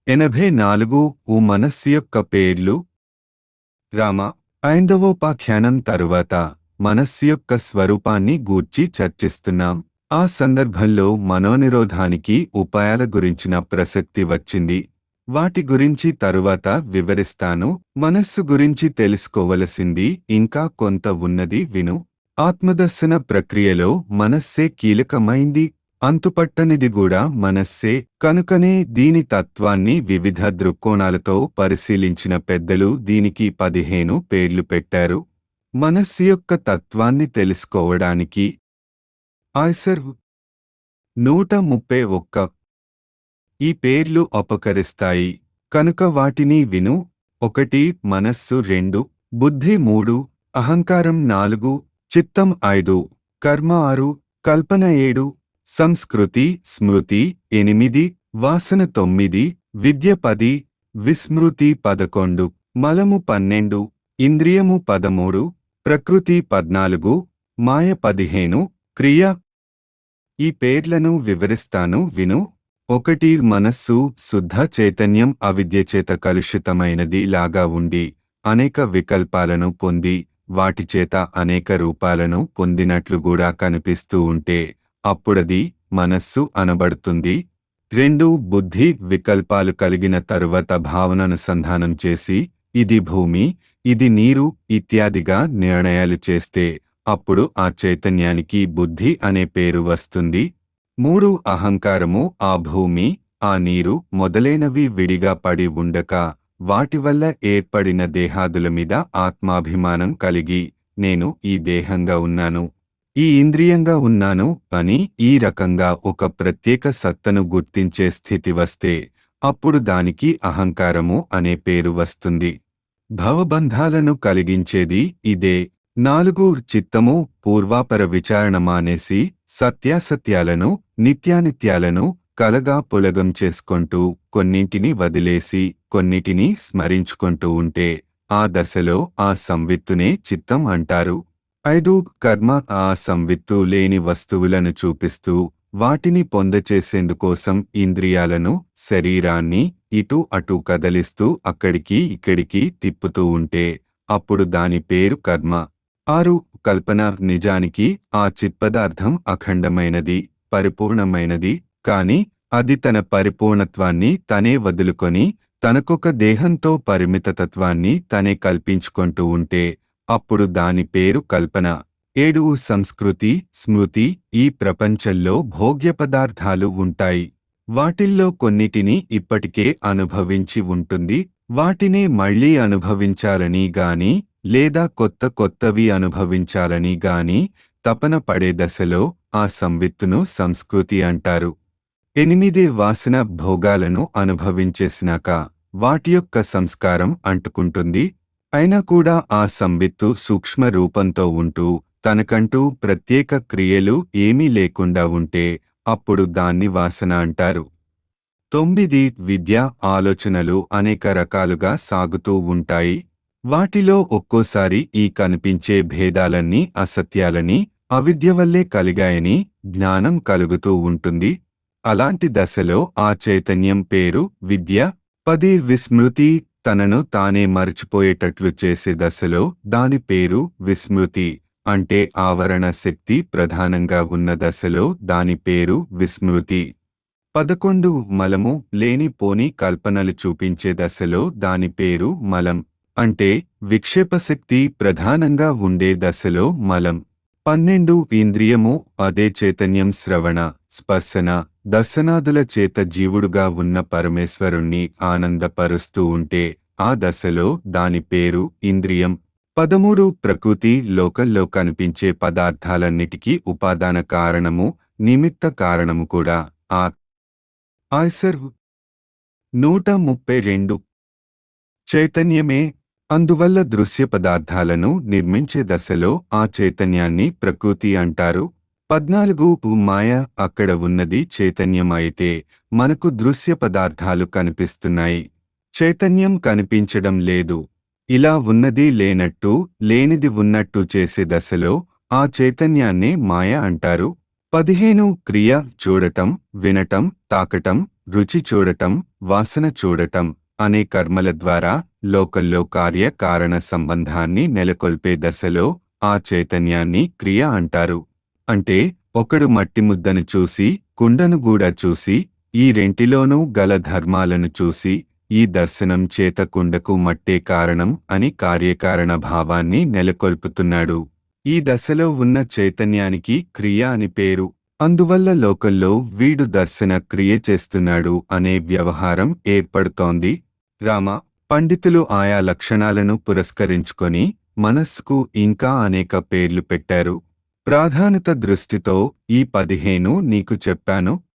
ఎనభై నాలుగు ఊ మనస్సు యొక్క పేర్లు రామ ఐందవోపాఖ్యానం తరువాత మనస్సు యొక్క స్వరూపాన్ని గూర్చి చర్చిస్తున్నాం ఆ సందర్భంలో మనోనిరోధానికి ఉపాయాల గురించిన ప్రసక్తి వచ్చింది వాటి గురించి తరువాత వివరిస్తాను మనస్సు గురించి తెలుసుకోవలసింది ఇంకా కొంత ఉన్నది విను ఆత్మదర్శన ప్రక్రియలో మనస్సే కీలకమైంది అంతుపట్టనిది కూడా మనస్సే కనుకనే దీని తత్వాన్ని వివిధ దృక్కోణాలతో పరిశీలించిన పెద్దలు దీనికి పదిహేను పేర్లు పెట్టారు మనస్సు యొక్క తత్వాన్ని తెలుసుకోవడానికి ఆయ్సర్ నూట ముప్పై ఒక్క ఈ పేర్లు అపకరిస్తాయి కనుక వాటిని విను ఒకటి మనస్సు రెండు బుద్ధి మూడు అహంకారం నాలుగు చిత్తం ఐదు కర్మ ఆరు కల్పన ఏడు సంస్కృతి స్మృతి ఎనిమిది వాసన తొమ్మిది విద్య పది విస్మృతి పదకొండు మలము పన్నెండు ఇంద్రియము పదమూడు ప్రకృతి పద్నాలుగు మాయ పదిహేను క్రియ ఈ పేర్లను వివరిస్తాను విను ఒకటి మనస్సు శుద్ధ చైతన్యం అవిద్యచేత కలుషితమైనది లాగా ఉండి అనేక వికల్పాలను పొంది వాటిచేత అనేక రూపాలను పొందినట్లు కూడా కనిపిస్తూ ఉంటే అప్పుడది మనస్సు అనబడుతుంది రెండు బుద్ధి వికల్పాలు కలిగిన తరువాత భావననుసంధానం చేసి ఇది భూమి ఇది నీరు ఇత్యాదిగా నిర్ణయాలు చేస్తే అప్పుడు ఆ చైతన్యానికి బుద్ధి అనే పేరు వస్తుంది మూడు అహంకారము ఆ భూమి ఆ నీరు మొదలైనవి విడిగా పడి ఉండక వాటి వల్ల ఏర్పడిన దేహాదుల మీద ఆత్మాభిమానం కలిగి నేను ఈ దేహంగా ఉన్నాను ఈ ఇంద్రియంగా ఉన్నాను అని ఈ రకంగా ఒక ప్రత్యేక సత్తను గుర్తించే స్థితి వస్తే అప్పుడు దానికి అహంకారము అనే పేరు వస్తుంది భవబంధాలను కలిగించేది ఇదే నాలుగు చిత్తము పూర్వాపర విచారణ మానేసి సత్యాసత్యాలను నిత్యానిత్యాలను కలగా పులగం చేసుకుంటూ కొన్నింటిని వదిలేసి కొన్నిటిని స్మరించుకుంటూ ఉంటే ఆ దశలో ఆ సంవిత్తునే చిత్తం అంటారు ఐదు కర్మ ఆ సంవిత్తు లేని వస్తువులను చూపిస్తూ వాటిని పొందచేసేందుకోసం ఇంద్రియాలను శరీరాన్ని ఇటు అటు కదలిస్తూ అక్కడికి ఇక్కడికి తిప్పుతూ ఉంటే అప్పుడు దాని పేరు కర్మ ఆరు కల్పన నిజానికి ఆ చిత్పదార్థం అఖండమైనది పరిపూర్ణమైనది కాని అది తన పరిపూర్ణత్వాన్ని తనే వదులుకొని తనకొక దేహంతో పరిమితతత్వాన్ని తనే కల్పించుకుంటూ ఉంటే అప్పుడు దాని పేరు కల్పన ఏడు సంస్కృతి స్మృతి ఈ ప్రపంచంలో భోగ్య పదార్థాలు ఉంటాయి వాటిల్లో కొన్నిటిని ఇప్పటికే అనుభవించి ఉంటుంది వాటినే మళ్లీ అనుభవించాలని గాని లేదా కొత్త కొత్తవి అనుభవించాలని గాని తపన పడే దశలో ఆ సంవిత్తును సంస్కృతి అంటారు ఎనిమిది వాసన భోగాలను అనుభవించేసినాక వాటి యొక్క సంస్కారం అంటుకుంటుంది అయినా కూడా ఆ సంవిత్తు సూక్ష్మ రూపంతో ఉంటూ తనకంటూ ప్రత్యేక క్రియలు ఏమీ లేకుండా ఉంటే అప్పుడు దాన్ని వాసన అంటారు తొమ్మిది విద్య ఆలోచనలు అనేక రకాలుగా సాగుతూ ఉంటాయి వాటిలో ఒక్కోసారి ఈ కనిపించే భేదాలన్నీ అసత్యాలని అవిద్య వల్లే కలిగాయని జ్ఞానం కలుగుతూ ఉంటుంది అలాంటి దశలో ఆ చైతన్యం పేరు విద్య పది విస్మృతి తనను తానే మరచిపోయేటట్లు చేసే దశలో దాని పేరు విస్మృతి అంటే ఆవరణ శక్తి ప్రధానంగా ఉన్న దశలో దాని పేరు విస్మృతి పదకొండు మలము లేని పోని కల్పనలు చూపించే దశలో దాని పేరు మలం అంటే విక్షేపశక్తి ప్రధానంగా ఉండే దశలో మలం పన్నెండు ఇంద్రియము అదే చైతన్యం శ్రవణ స్పర్శన దర్శనాదుల చేత జీవుడుగా ఉన్న పరమేశ్వరుణ్ణి ఆనందపరుస్తూ ఉంటే ఆ దశలో దాని పేరు ఇంద్రియం పదమూడు ప్రకృతి లోకల్లో కనిపించే పదార్థాలన్నిటికీ ఉపాదాన కారణము నిమిత్త కారణము కూడా ఆ ఆయ్సర్ నూట ముప్పై రెండు చైతన్యమే అందువల్ల దృశ్య పదార్థాలను నిర్మించే దశలో ఆ చైతన్యాన్ని ప్రకృతి అంటారు పద్నాలుగు మాయ అక్కడ ఉన్నది చైతన్యం అయితే మనకు దృశ్య పదార్థాలు కనిపిస్తున్నాయి చైతన్యం కనిపించడం లేదు ఇలా ఉన్నది లేనట్టు లేనిది ఉన్నట్టు చేసే దశలో ఆ చైతన్యాన్నే మాయ అంటారు పదిహేను క్రియ చూడటం వినటం తాకటం రుచి చూడటం వాసన చూడటం అనే కర్మల ద్వారా లోకల్లో కార్య కారణ సంబంధాన్ని నెలకొల్పే దశలో ఆ చైతన్యాన్ని క్రియ అంటారు అంటే ఒకడు మట్టి ముద్దను చూసి కుండను కూడా చూసి ఈ రెంటిలోనూ గల ధర్మాలను చూసి ఈ దర్శనం చేత కుండకు మట్టే కారణం అని కార్యకారణ భావాన్ని నెలకొల్పుతున్నాడు ఈ దశలో ఉన్న చైతన్యానికి క్రియ అని పేరు అందువల్ల లోకంలో వీడు దర్శన క్రియ చేస్తున్నాడు అనే వ్యవహారం ఏర్పడుతోంది రామ పండితులు ఆయా లక్షణాలను పురస్కరించుకొని మనస్సుకు ఇంకా అనేక పేర్లు పెట్టారు ప్రాధాన్యత దృష్టితో ఈ పదిహేను నీకు చెప్పాను